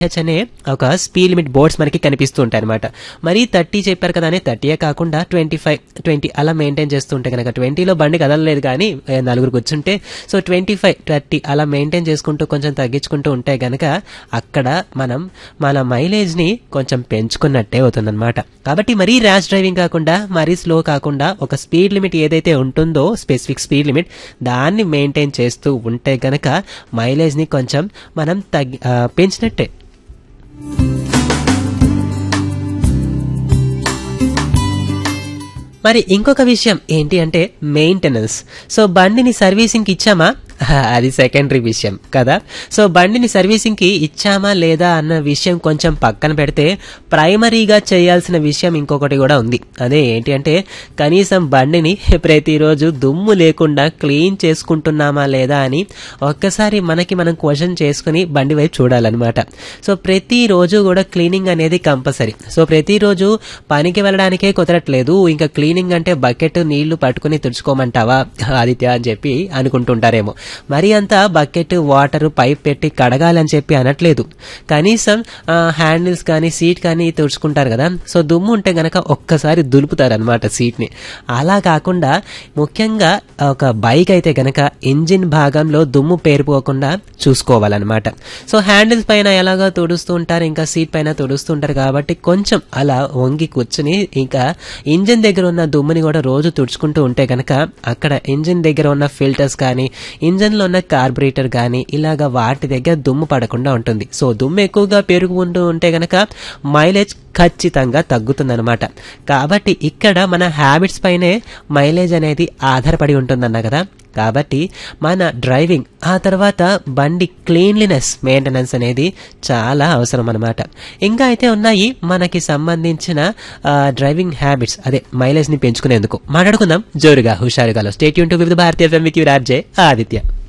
H అనే ఒక speed limit boards మనకి కనిపిస్తూ ఉంటాయి అనమాట మరి థర్టీ చెప్పారు కదా అని థర్టీయే కాకుండా ట్వంటీ ఫైవ్ ట్వంటీ అలా మెయింటైన్ చేస్తూ ఉంటే కనుక ట్వంటీలో బండి కదలలేదు కానీ ఏ, నలుగురు కూర్చుంటే సో ట్వంటీ ఫైవ్ థర్టీ అలా మెయింటైన్ చేసుకుంటూ కొంచెం తగ్గించుకుంటూ ఉంటే కనుక అక్కడ మనం మన మైలేజ్ని కొంచెం పెంచుకున్నట్టే అవుతుందన్నమాట కాబట్టి మరీ ర్యాష్ డ్రైవింగ్ కాకుండా మరీ స్లో కాకుండా ఒక స్పీడ్ లిమిట్ ఏదైతే ఉంటుందో స్పెసిఫిక్ స్పీడ్ లిమిట్ దాన్ని మెయింటైన్ చేస్తూ ఉంటే గనక మైలేజ్ని కొంచెం మనం తగ్గి ఆ, పెంచినట్టే మరి ఇంకొక విషయం ఏంటి అంటే మెయింటెనెన్స్ సో బండిని సర్వీసింగ్కి ఇచ్చామా అది సెకండరీ విషయం కదా సో బండిని సర్వీసింగ్కి ఇచ్చామా లేదా అన్న విషయం కొంచెం పక్కన పెడితే ప్రైమరీగా చేయాల్సిన విషయం ఇంకొకటి కూడా ఉంది అదే ఏంటి అంటే కనీసం బండిని ప్రతిరోజు దుమ్ము లేకుండా క్లీన్ చేసుకుంటున్నామా లేదా అని ఒక్కసారి మనకి మనం క్వశ్చన్ చేసుకుని బండి వైపు చూడాలన్నమాట సో ప్రతిరోజు కూడా క్లీనింగ్ అనేది కంపల్సరీ సో ప్రతిరోజు పనికి వెళ్ళడానికే కుదరట్లేదు ఇంకా క్లీనింగ్ అంటే బకెట్ నీళ్లు పట్టుకుని తుడుచుకోమంటావా ఆదిత్య అని చెప్పి అనుకుంటుంటారేమో మరి అంతా బకెట్ వాటర్ పైప్ పెట్టి కడగాలని చెప్పి అనట్లేదు కనీసం హ్యాండిల్స్ కానీ సీట్ కానీ తుడుచుకుంటారు కదా సో దుమ్ము ఉంటే గనక ఒక్కసారి దులుపుతారు అనమాట సీట్ని అలా కాకుండా ముఖ్యంగా ఒక బైక్ అయితే గనక ఇంజిన్ భాగంలో దుమ్ము పేరుపోకుండా చూసుకోవాలన్నమాట సో హ్యాండిల్స్ పైన ఎలాగో తుడుస్తూ ఉంటారు ఇంకా సీట్ పైన తుడుస్తూ ఉంటారు కాబట్టి కొంచెం అలా వంగి కూర్చుని ఇంకా ఇంజిన్ దగ్గర ఉన్న దుమ్ముని కూడా రోజు తుడుచుకుంటూ ఉంటే గనక అక్కడ ఇంజిన్ దగ్గర ఉన్న ఫిల్టర్స్ కానీ ఇంజిన్లో ఉన్న కార్బొరేటర్ కానీ ఇలాగ వాటి దగ్గర దుమ్ము పడకుండా ఉంటుంది సో దుమ్ము ఎక్కువగా పెరుగుకుంటూ ఉంటే గనక మైలేజ్ ఖచ్చితంగా తగ్గుతుందన్నమాట కాబట్టి ఇక్కడ మన హ్యాబిట్స్ పైనే మైలేజ్ అనేది ఆధారపడి ఉంటుందన్న కదా కాబట్టి మన డ్రైవింగ్ ఆ తర్వాత బండి క్లీన్లీనెస్ మెయింటెనెన్స్ అనేది చాలా అవసరం అనమాట ఇంకా అయితే ఉన్నాయి మనకి సంబంధించిన ఆ, డ్రైవింగ్ హ్యాబిట్స్ అదే మైలేజ్ని పెంచుకునేందుకు మాట్లాడుకుందాం జోరుగా హుషారుగా స్టేట్ యూన్ to Vividh Bharati FM with you Raje Aditya